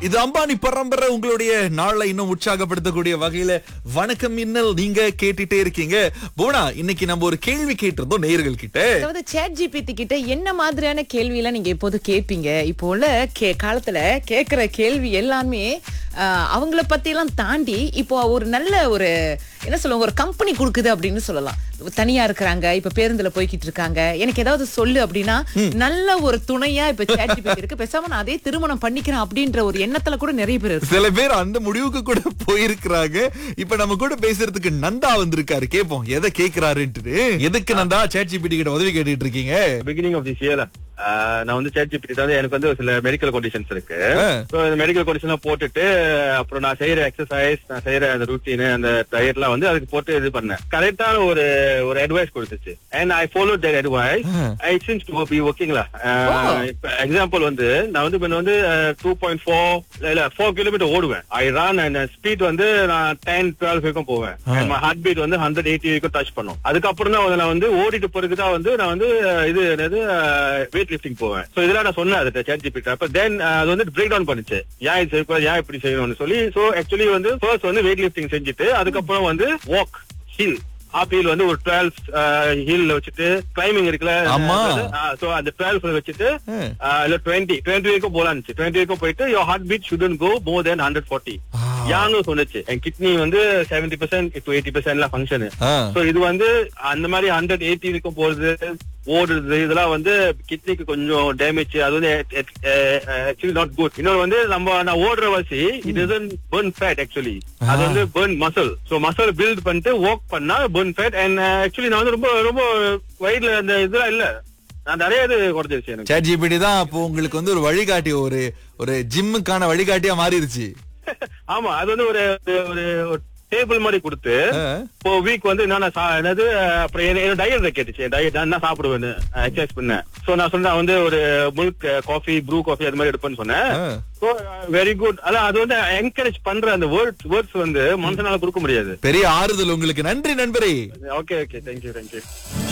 இது அம்பானி பரம்பரை உங்களுடைய நாளை இன்னும் உற்சாகப்படுத்தக்கூடிய வகையில வணக்கம் மின்னல் நீங்க கேட்டுட்டே இருக்கீங்க போனா இன்னைக்கு நம்ம ஒரு கேள்வி கேட்டிருந்தோம் நேயர்கள் கிட்ட அதாவது சேட் ஜிபிடி கிட்ட என்ன மாதிரியான கேள்வி எல்லாம் நீங்க எப்போது கேட்பீங்க இப்போ உள்ள கே காலத்துல கேக்குற கேள்வி எல்லாமே ஆஹ், அவங்கள பத்தி எல்லாம் தாண்டி இப்போ ஒரு நல்ல ஒரு என்ன சொல்லுவாங்க ஒரு கம்பெனி கொடுக்குது அப்படின்னு சொல்லலாம் தனியா இருக்கிறாங்க இப்ப பேருந்துல போய்கிட்டு இருக்காங்க எனக்கு ஏதாவது சொல்லு அப்படின்னா நல்ல ஒரு துணையா இப்ப சேட் ஜிபிடி இருக்கு பேசாம நான் அதே திருமணம் பண்ணிக்கிறேன் அப்படின்ற ஒரு எண்ணத்துல கூட நிறைய பேர் இருக்கு சில பேர் அந்த முடிவுக்கு கூட போயிருக்கிறாங்க இப்ப நம்ம கூட பேசுறதுக்கு நந்தா வந்திருக்காரு கேப்போம் எதை கேக்குறாருன்ட்டு எதுக்கு நந்தா சேட் ஜிபிடி கிட்ட உதவி கேட்டுட்டு இருக்கீங்க பிகினிங் ஆஃப் திஸ் இயர் நான் வந்து சேட் ஜிபிடி வந்து எனக்கு வந்து சில மெடிக்கல் கண்டிஷன்ஸ் இருக்கு ஆ. ஸோ இந்த மெடிக்கல் கண்டிஷன் போட்டுட்டு அப்புறம் நான் செய்யற எக்ஸசைஸ் நான் செய்யற அந்த ரூட்டீன் அந்த டயட் எல்லாம் வந்து அதுக்கு போட்டு இது பண்ணேன் கரெக்டான ஒரு ஒரு அட்வைஸ் கொடுத்துச்சு and I follow that advice I seems to be ஒர்க்கிங்ல இப்ப எக்ஸாம்பிள் வந்து நான் வந்து இப்ப வந்து டூ பாயிண்ட் ஃபோர் இல்ல ஃபோர் கிலோமீட்டர் ஓடுவேன் ஐ ரன் அண்ட் ஸ்பீட் வந்து நான் டென் டுவெல் வரைக்கும் போவேன் ஹார்ட் பீட் வந்து ஹண்ட்ரட் எயிட்டி வரைக்கும் டச் பண்ணும் அதுக்கப்புறம் தான் வந்து நான் வந்து ஓடிட்டு பிறகு தான் வந்து நான் வந்து அஹ், இது என்னது வெயிட் லிஃப்டிங் போவேன் சோ இதெல்லாம் நான் சொன்னேன் அது சேட் ஜிபிடி அப்ப தென் அது வந்து பிரேக் டவுன் பண்ணுச்சு ஏன் இது செய்யக்கூடாது ஏன் இப்படி செய்யணும்னு சொல்லி சோ ஆக்சுவலி வந்து ஃபர்ஸ்ட் வந்து வெயிட் லிஃப்டிங் செஞ்சுட்டு அதுக்கப்புறம் வந்து வாக் ஹில் ஆப் ஹில் வந்து ஒரு டுவெல் ஹில் வச்சுட்டு கிளைமிங் இருக்குல்ல ஆமா. சோ அந்த டுவெல் வச்சுட்டு ஆ. ஆஹ் இல்ல டுவெண்ட்டி டுவெண்ட்டி வரைக்கும் போலான்னு டுவெண்ட்டி வரைக்கும் போயிட்டு your heart beat shouldn't go more then hundred forty ஆ. யான்னு சொன்னுச்சு என் கிட்னி வந்து செவன்டி பர்சன்ட் டு எயிட்டி பர்சன்ட்லாம் ஃபங்க்ஷன் ஆ. சோ இது வந்து அந்த மாதிரி ஹண்ட்ரட் எயிட்டி வரைக்கும் போறது ஓடுறது இதெல்லாம் வந்து கிட்னிக்கு கொஞ்சம் டேமேஜ் அது வந்து ஆக்சுவலி நாட் குட் இன்னொரு வந்து நம்ம நான் ஓடுற வாசி it is burn fat actually அது வந்து burn muscle so muscle build பண்ணிட்டு ஒர்க் பண்ணா பர்ன் ஃபேட் அண்ட் ஆக்சுவலி நான் வந்து ரொம்ப ரொம்ப வயிறுல அந்த இதெல்லாம் இல்ல நான் நிறைய இது குறைஞ்சிருச்சு எனக்கு சேட் ஜிபிடி தான் அப்போ உங்களுக்கு வந்து ஒரு வழிகாட்டி ஒரு ஒரு ஜிம்முக்கான வழிகாட்டியா மாறிடுச்சு ஆமா அது வந்து ஒரு ஒரு டேபிள் மாதிரி கொடுத்து ஆ. இப்போ வீக் வந்து என்னென்ன சா- என்னது அப்புறம் என்ன- என்னோட டயட் கேட்டுச்சு டயட் நான் என்ன சாப்பிடுவேன்னு எக்ஸசைஸ் பண்ணேன் சோ நான் சொன்னேன் வந்து ஒரு மில்க் காஃபி ப்ரூ காஃபி அது மாதிரி எடுப்பேன்னு சொன்னேன் ஆ. ஸோ வெரி குட் அதான் அது வந்து என்கரேஜ் பண்ற அந்த வேர்ட்ஸ் வேர்ட்ஸ் வந்து மனுஷனால கொடுக்க முடியாது பெரிய ஆறுதல் உங்களுக்கு நன்றி நண்பரே okay okay thank you thank you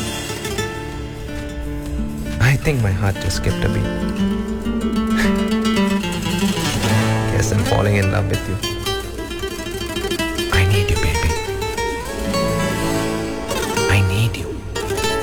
I think my heart just skipped a beat. Guess I'm falling in love with you.